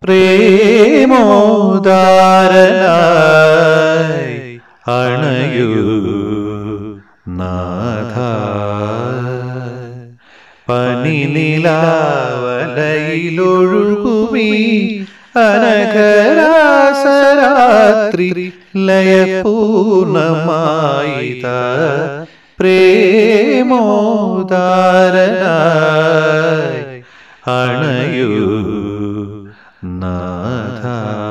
പ്രേമോദാരനായി അണയൂ നാഥ പനിനിലാവലയിലൊഴുകുമീ അനഘരാസരാത്രി ലയപൂർണമായിത പ്രേമോദാരനായി അണയൂ നാഥ